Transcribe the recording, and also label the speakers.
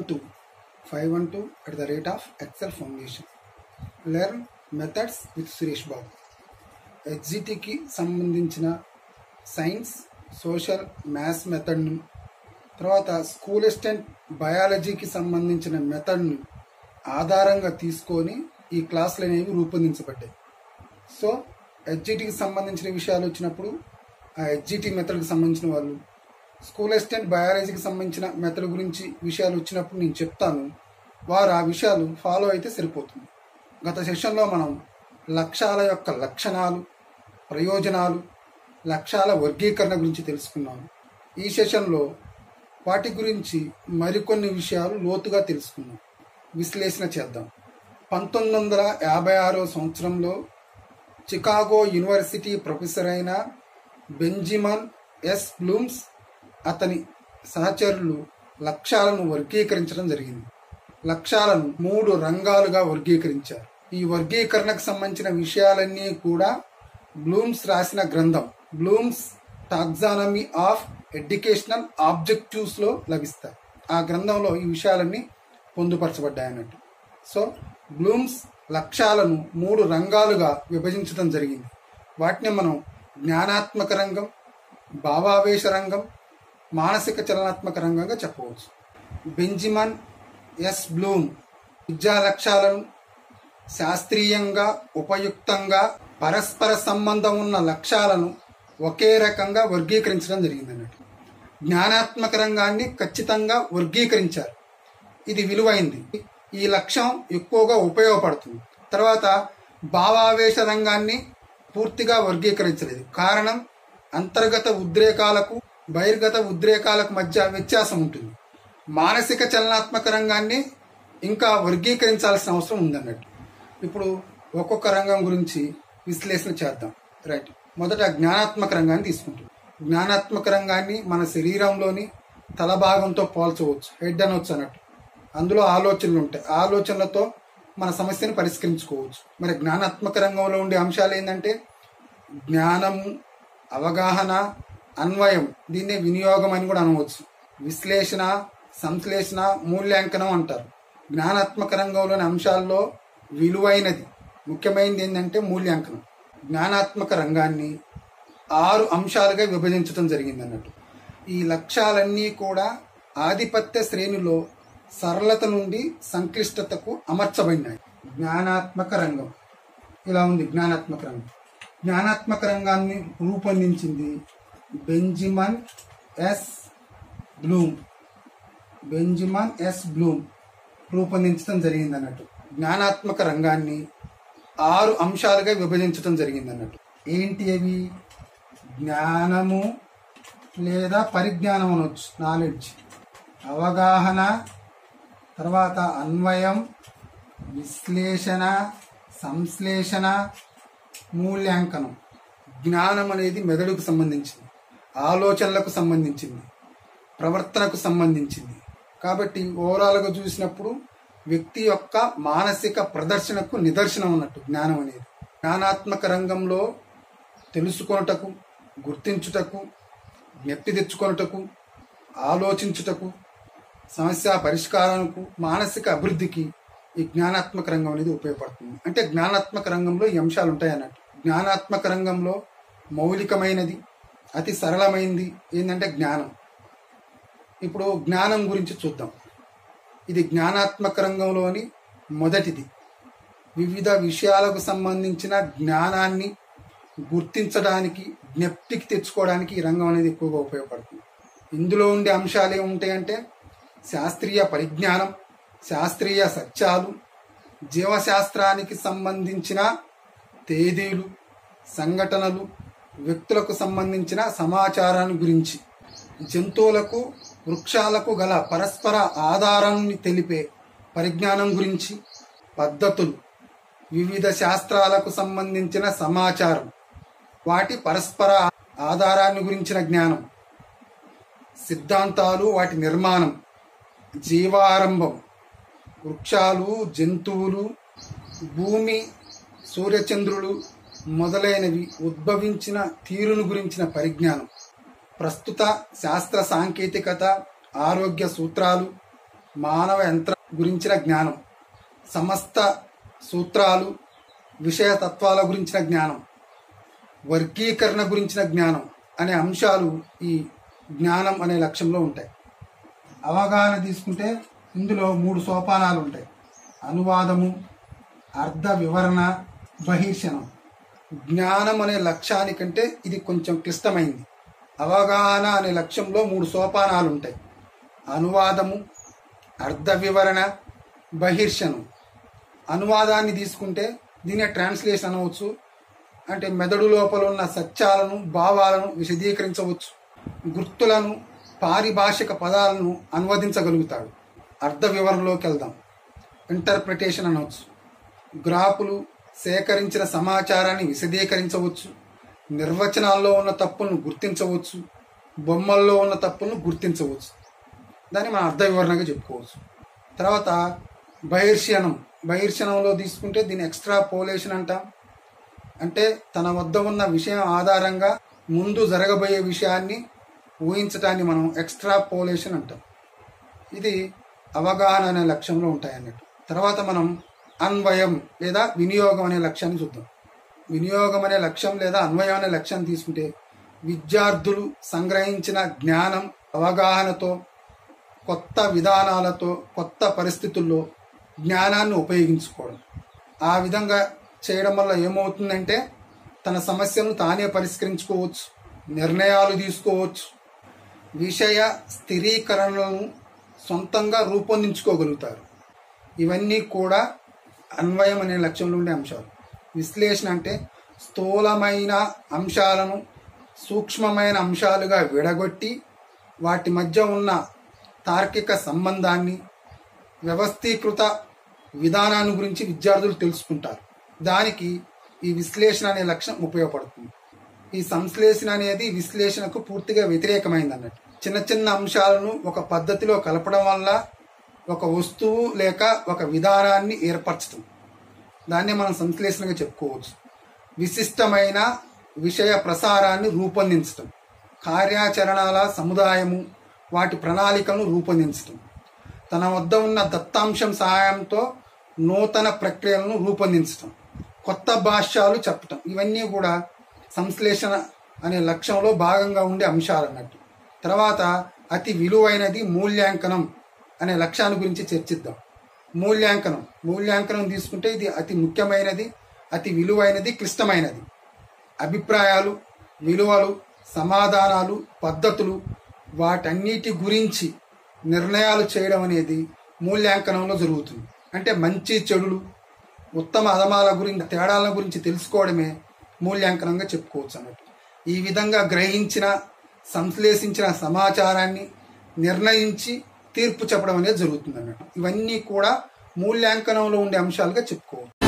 Speaker 1: to five one two at the rate of Excel foundation learn methods with Suresh Babu హెచ్జిటికి సంబంధించిన science social maths మెథడ్ను తర్వాత school assistant బయాలజీకి సంబంధించిన మెథడ్ను ఆధారంగా తీసుకొని ఈ క్లాసులు అనేవి రూపొందించబడ్డాయి సో హెచ్జిటికి సంబంధించిన విషయాలు వచ్చినప్పుడు ఆ హెచ్జిటి మెథడ్కి సంబంధించిన వాళ్ళు స్కూల్ అసిస్టెంట్ బయాలజీకి సంబంధించిన మెథడ్ గురించి విషయాలు వచ్చినప్పుడు నేను చెప్తాను వారు ఆ విషయాలు ఫాలో అయితే సరిపోతుంది గత సెషన్లో మనం లక్ష్యాల యొక్క లక్షణాలు ప్రయోజనాలు లక్ష్యాల వర్గీకరణ గురించి తెలుసుకున్నాము ఈ సెషన్లో వాటి గురించి మరికొన్ని విషయాలు లోతుగా తెలుసుకుందాం విశ్లేషణ చేద్దాం పంతొమ్మిది వందల యాభై ఆరో సంవత్సరంలో చికాగో యూనివర్సిటీ ప్రొఫెసర్ అయిన బెంజిమన్ ఎస్ బ్లూమ్స్ అతని సహచరులు లక్ష్యాలను వర్గీకరించడం జరిగింది లక్ష్యాలను మూడు రంగాలుగా వర్గీకరించారు ఈ వర్గీకరణకు సంబంధించిన విషయాలన్నీ కూడా బ్లూమ్స్ రాసిన గ్రంథం Bloom's taxonomy of educational objectives లో లభిస్తాయి ఆ గ్రంథంలో ఈ విషయాలన్నీ పొందుపరచబడ్డాయి అన్నట్టు సో బ్లూమ్స్ లక్ష్యాలను మూడు రంగాలుగా విభజించడం జరిగింది వాటిని మనం జ్ఞానాత్మక రంగం భావావేశ రంగం మానసిక చలనాత్మక రంగంగా చెప్పవచ్చు బెంజిమన్ ఎస్ బ్లూమ్ విద్యా లక్ష్యాలను శాస్త్రీయంగా ఉపయుక్తంగా పరస్పర సంబంధం ఉన్న లక్ష్యాలను ఒకే రకంగా వర్గీకరించడం జరిగింది అన్నట్టు జ్ఞానాత్మక రంగాన్ని ఖచ్చితంగా వర్గీకరించారు ఇది విలువైంది ఈ లక్ష్యం ఎక్కువగా ఉపయోగపడుతుంది తర్వాత భావావేశ రంగాన్ని పూర్తిగా వర్గీకరించలేదు కారణం అంతర్గత ఉద్రేకాలకు బహిర్గత ఉద్రేకాలకు మధ్య వ్యత్యాసం ఉంటుంది మానసిక చలనాత్మక రంగాన్ని ఇంకా వర్గీకరించాల్సిన అవసరం ఉందన్నట్టు ఇప్పుడు ఒక్కొక్క రంగం గురించి విశ్లేషణ చేద్దాం రైట్ మొదట జ్ఞానాత్మక రంగాన్ని తీసుకుంటాం జ్ఞానాత్మక రంగాన్ని మన శరీరంలోని తల భాగంతో పోల్చవచ్చు హెడ్ అనొచ్చు అన్నట్టు అందులో ఆలోచనలు ఉంటాయి ఆలోచనలతో మన సమస్యను పరిష్కరించుకోవచ్చు మరి జ్ఞానాత్మక రంగంలో ఉండే అంశాలు ఏంటంటే జ్ఞానము అవగాహన అన్వయం దీన్నే వినియోగం అని కూడా అనవచ్చు విశ్లేషణ సంశ్లేషణ మూల్యాంకనం అంటారు జ్ఞానాత్మక రంగంలోని అంశాల్లో విలువైనది ముఖ్యమైనది ఏంటంటే మూల్యాంకనం జ్ఞానాత్మక రంగాన్ని ఆరు అంశాలుగా విభజించడం జరిగింది అన్నట్టు ఈ లక్ష్యాలన్నీ కూడా ఆధిపత్య శ్రేణిలో సరళత నుండి సంక్లిష్టతకు అమర్చబడినాయి జ్ఞానాత్మక రంగం ఇలా ఉంది జ్ఞానాత్మక రంగం జ్ఞానాత్మక రంగాన్ని రూపొందించింది Benjamin S Bloom Benjamin S Bloom రూపొందించడం జరిగింది అన్నట్టు జ్ఞానాత్మక రంగాన్ని ఆరు అంశాలుగా విభజించడం జరిగింది అన్నట్టు ఏంటి అవి జ్ఞానము లేదా పరిజ్ఞానం అనొచ్చు నాలెడ్జ్ అవగాహన తర్వాత అన్వయం విశ్లేషణ సంశ్లేషణ మూల్యాంకనం జ్ఞానం అనేది మెదడుకు సంబంధించింది ఆలోచనలకు సంబంధించింది ప్రవర్తనకు సంబంధించింది కాబట్టి ఓవరాల్గా చూసినప్పుడు వ్యక్తి యొక్క మానసిక ప్రదర్శనకు నిదర్శనం అన్నట్టు జ్ఞానం అనేది జ్ఞానాత్మక రంగంలో తెలుసుకొనుటకు గుర్తించుటకు జ్ఞప్తి తెచ్చుకొనుటకు ఆలోచించుటకు సమస్య పరిష్కారానికి మానసిక అభివృద్ధికి ఈ జ్ఞానాత్మక రంగం అనేది ఉపయోగపడుతుంది అంటే జ్ఞానాత్మక రంగంలో ఈ అంశాలు ఉంటాయి అన్నట్టు జ్ఞానాత్మక రంగంలో మౌలికమైనది అతి సరళమైనది ఏంటంటే జ్ఞానం ఇప్పుడు జ్ఞానం గురించి చూద్దాం ఇది జ్ఞానాత్మక రంగంలోని మొదటిది వివిధ విషయాలకు సంబంధించిన జ్ఞానాన్ని గుర్తించడానికి జ్ఞప్తికి తెచ్చుకోవడానికి ఈ రంగం అనేది ఎక్కువగా ఉపయోగపడుతుంది ఇందులో ఉండే అంశాలు ఏముంటాయంటే శాస్త్రీయ పరిజ్ఞానం శాస్త్రీయ సత్యాలు జీవశాస్త్రానికి సంబంధించిన తేదీలు సంఘటనలు వ్యక్తులకు సంబంధించిన సమాచారాన్ని గురించి జంతువులకు వృక్షాలకు గల పరస్పర ఆధారాన్ని తెలిపే పరిజ్ఞానం గురించి పద్ధతులు వివిధ శాస్త్రాలకు సంబంధించిన సమాచారం వాటి పరస్పర ఆధారాన్ని గురించిన జ్ఞానం సిద్ధాంతాలు వాటి నిర్మాణం జీవారంభం వృక్షాలు జంతువులు భూమి సూర్యచంద్రులు మొదలైనవి ఉద్భవించిన తీరును గురించిన పరిజ్ఞానం ప్రస్తుత శాస్త్ర సాంకేతికత ఆరోగ్య సూత్రాలు మానవ యంత్ర గురించిన జ్ఞానం సమస్త సూత్రాలు విషయ తత్వాల గురించిన జ్ఞానం వర్గీకరణ గురించిన జ్ఞానం అనే అంశాలు ఈ జ్ఞానం అనే లక్ష్యంలో ఉంటాయి అవగాహన తీసుకుంటే ఇందులో మూడు సోపానాలు ఉంటాయి అనువాదము అర్థ వివరణ బహిర్శనం జ్ఞానం అనే లక్ష్యానికంటే ఇది కొంచెం క్లిష్టమైంది అవగాహన అనే లక్ష్యంలో మూడు సోపానాలు ఉంటాయి అనువాదము అర్థ వివరణ బహిర్శనం అనువాదాన్ని తీసుకుంటే దీనే ట్రాన్స్లేషన్ అనవచ్చు అంటే మెదడు లోపల ఉన్న సత్యాలను భావాలను విశదీకరించవచ్చు గుర్తులను పారిభాషిక పదాలను అనువదించగలుగుతాడు అర్థ వివరణలోకి వెళ్దాం ఇంటర్ప్రిటేషన్ అనవచ్చు గ్రాఫులు సేకరించిన సమాచారాన్ని విశదీకరించవచ్చు నిర్వచనాల్లో ఉన్న తప్పులను గుర్తించవచ్చు బొమ్మల్లో ఉన్న తప్పులను గుర్తించవచ్చు దాన్ని మనం అర్థ వివరణగా చెప్పుకోవచ్చు తర్వాత బహిర్శనం బహిర్శనంలో తీసుకుంటే దీన్ని ఎక్స్ట్రా పోలేషన్ అంటాం అంటే తన వద్ద ఉన్న విషయం ఆధారంగా ముందు జరగబోయే విషయాన్ని ఊహించటాన్ని మనం ఎక్స్ట్రా పోలేషన్ అంటాం ఇది అవగాహన అనే లక్ష్యంలో ఉంటాయి అన్నట్టు తర్వాత మనం అన్వయం లేదా వినియోగం అనే లక్ష్యాన్ని చూద్దాం వినియోగం అనే లక్ష్యం లేదా అన్వయం అనే లక్ష్యాన్ని తీసుకుంటే విద్యార్థులు సంగ్రహించిన జ్ఞానం అవగాహనతో కొత్త విధానాలతో కొత్త పరిస్థితుల్లో జ్ఞానాన్ని ఉపయోగించుకోవడం ఆ విధంగా చేయడం వల్ల ఏమవుతుందంటే తన సమస్యను తానే పరిష్కరించుకోవచ్చు నిర్ణయాలు తీసుకోవచ్చు విషయ స్థిరీకరణలను సొంతంగా రూపొందించుకోగలుగుతారు ఇవన్నీ కూడా అన్వయం అనే లక్ష్యంలో ఉండే అంశాలు విశ్లేషణ అంటే స్థూలమైన అంశాలను సూక్ష్మమైన అంశాలుగా విడగొట్టి వాటి మధ్య ఉన్న తార్కిక సంబంధాన్ని వ్యవస్థీకృత విధానాన్ని గురించి విద్యార్థులు తెలుసుకుంటారు దానికి ఈ విశ్లేషణ అనే లక్ష్యం ఉపయోగపడుతుంది ఈ సంశ్లేషణ అనేది విశ్లేషణకు పూర్తిగా వ్యతిరేకమైంది అన్నట్టు చిన్న చిన్న అంశాలను ఒక పద్ధతిలో కలపడం వల్ల ఒక వస్తువు లేక ఒక విధానాన్ని ఏర్పరచడం దాన్ని మనం సంశ్లేషణగా చెప్పుకోవచ్చు విశిష్టమైన విషయ ప్రసారాన్ని రూపొందించటం కార్యాచరణల సముదాయము వాటి ప్రణాళికలను రూపొందించటం తన వద్ద ఉన్న దత్తాంశం సహాయంతో నూతన ప్రక్రియలను రూపొందించటం కొత్త భాష్యాలు చెప్పటం ఇవన్నీ కూడా సంశ్లేషణ అనే లక్ష్యంలో భాగంగా ఉండే అంశాలు అన్నట్టు తర్వాత అతి విలువైనది మూల్యాంకనం అనే లక్ష్యాన్ని గురించి చర్చిద్దాం మూల్యాంకనం మూల్యాంకనం తీసుకుంటే ఇది అతి ముఖ్యమైనది అతి విలువైనది క్లిష్టమైనది అభిప్రాయాలు విలువలు సమాధానాలు పద్ధతులు వాటన్నిటి గురించి నిర్ణయాలు చేయడం అనేది మూల్యాంకనంలో జరుగుతుంది అంటే మంచి చెడులు ఉత్తమ అధమాల గురించి తేడాల గురించి తెలుసుకోవడమే మూల్యాంకనంగా చెప్పుకోవచ్చు అన్నట్టు ఈ విధంగా గ్రహించిన సంశ్లేషించిన సమాచారాన్ని నిర్ణయించి తీర్పు చెప్పడం అనేది జరుగుతుంది అన్నట్టు ఇవన్నీ కూడా మూల్యాంకనంలో ఉండే అంశాలుగా చెప్పుకోవచ్చు